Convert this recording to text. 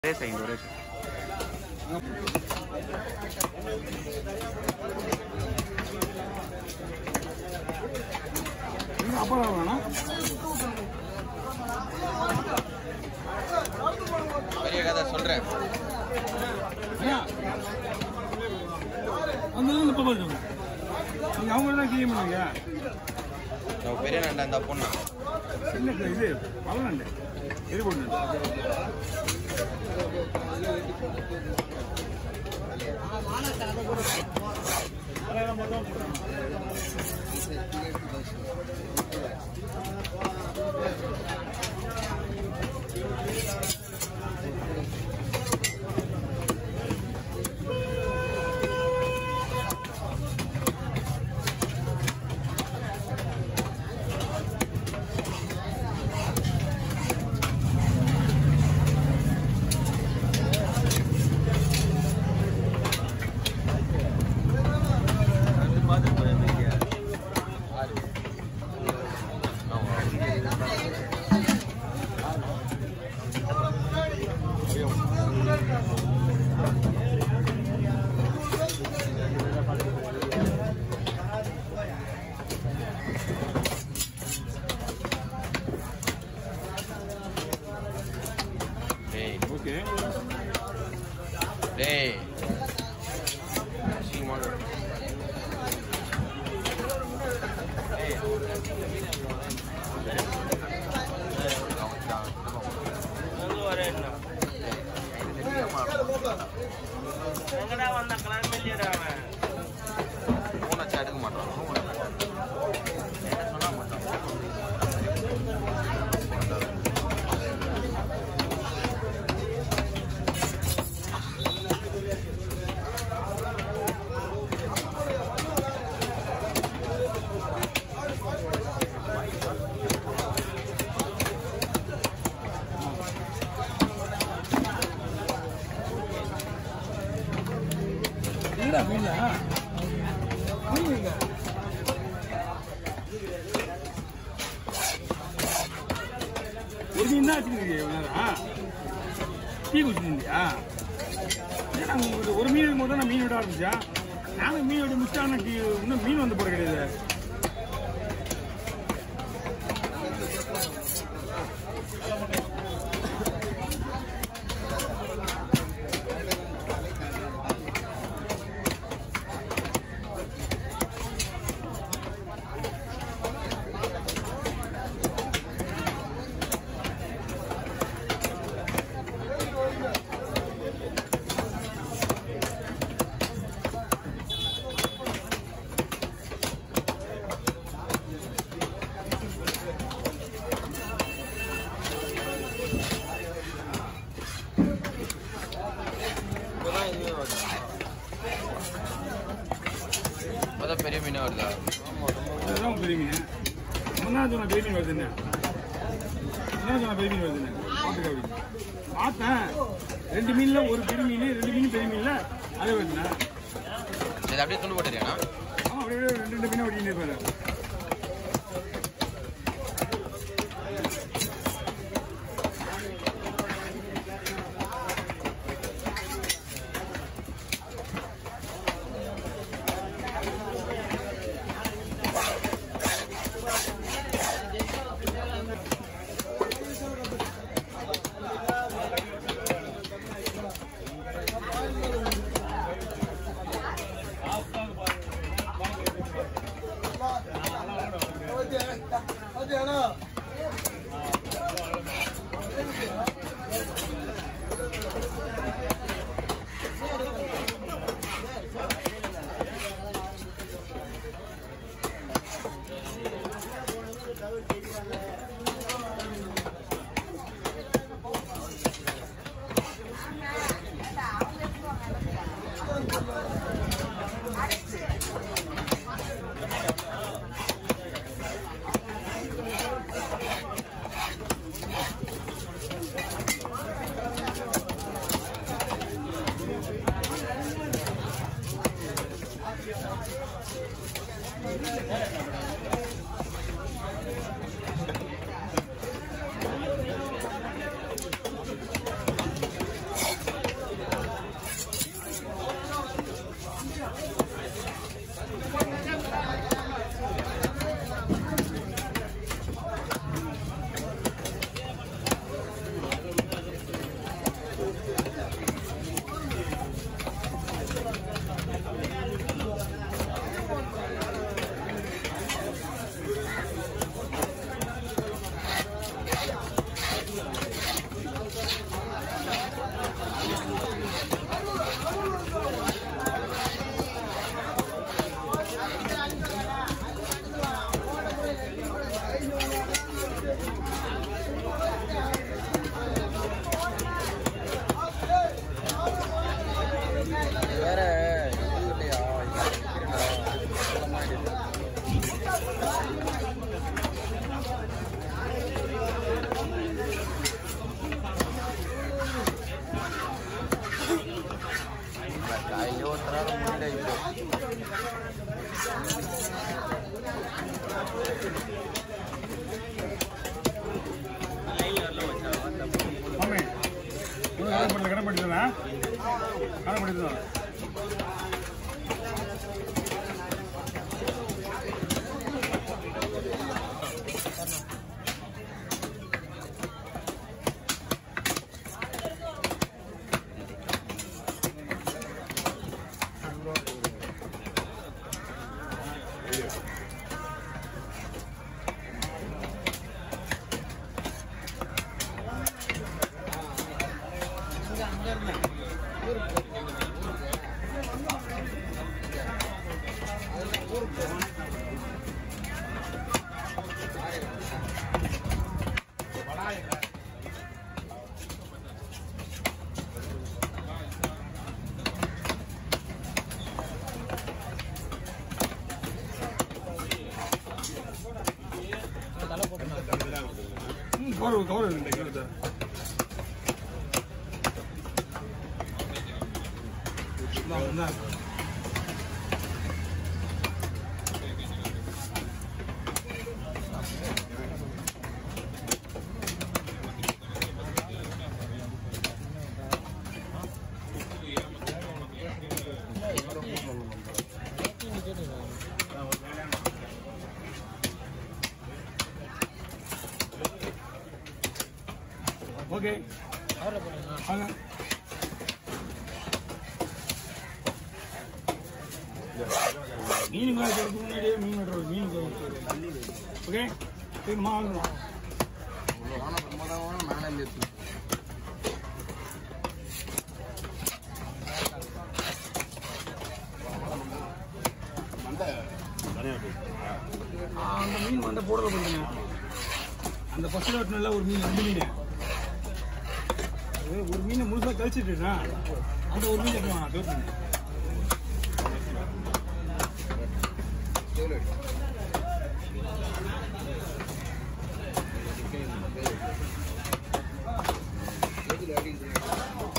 ஒரே செகண்ட் ஒரே second. அப்புறம் வேணாம் பெரிய கதை சொல்றேன் அந்த முப்பது சொல்லுங்க நீங்கள் அவங்க தான் கிளீன் பண்ணுவீங்க நம்ம பெரிய நண்டா இந்த பொண்ணா என்ன இது பழநண்டு இது போட்டு டேய் ஓகே டேய் அசிங்கமா டேய் எங்கடா வந்த கிளம்பி இல்லையடா அவன் ஃபோன் வச்சு எடுக்க மாட்டான் சொன்னா மாட்டான் என்னடா மீன்ல மீன் எங்க? ஒரு மீன் தான் வச்சுருக்கீங்க நேரம் டீ குடிச்சிருந்தியா ஏன்னா உங்களுக்கு ஒரு மீன் இருக்கும்போது தான் நான் மீன் விட ஆரம்பிச்சா நானும் மீன் விட முடிச்சா எனக்கு இன்னும் மீன் வந்து போட கிடையாது இப்போதான் பெரிய மீனா வருதா அதுதான் பெரிய மீன் முன்னாடி சொன்ன பெரிய மீன் வருதுன்னு முன்னாடி சொன்ன பெரிய மீன் வருதுன்னு பார்த்துக்க அப்படின்னு பார்த்தேன் ரெண்டு மீன்ல ஒரு பெரிய மீன் ரெண்டு மீன் பெரிய மீன்ல அதே வருதுண்ணா இது அப்படியே துண்டு போட்டுறியாண்ணா ஆமா அப்படியே ரெண்டு ரெண்டு மீன் ஓடிக்கிட்டே இருப்பாரு ஒருத்தரால முடியல இப்போ மாமே இன்னும் கடை பண்ணல கடை பண்ணிட்டு கடை பண்ணிட்டு ம் கவர் கவர் இருக்குங்க கேளுங்க இந்தாங்க, இந்தாங்க. ஓகே வாங்க மீன் காய்ச்சலுக்கு முன்னாடியே மீன் வெட்டுறது மீன் காய்ச்சல் ஓகே சரிம்மா வாங்கணும் மேலே இருக்கு ஆ, அந்த மீன் வந்து போடல பண்ணுங்க அந்த பசங்க வெட்டினல ஒரு மீன் ரெண்டு மீன் அது ஒரு மீனை முழுசா கழிச்சிட்டுனா அந்த ஒரு மீன் எடுக்கலாம் தோற்று எதுல அடிக்குது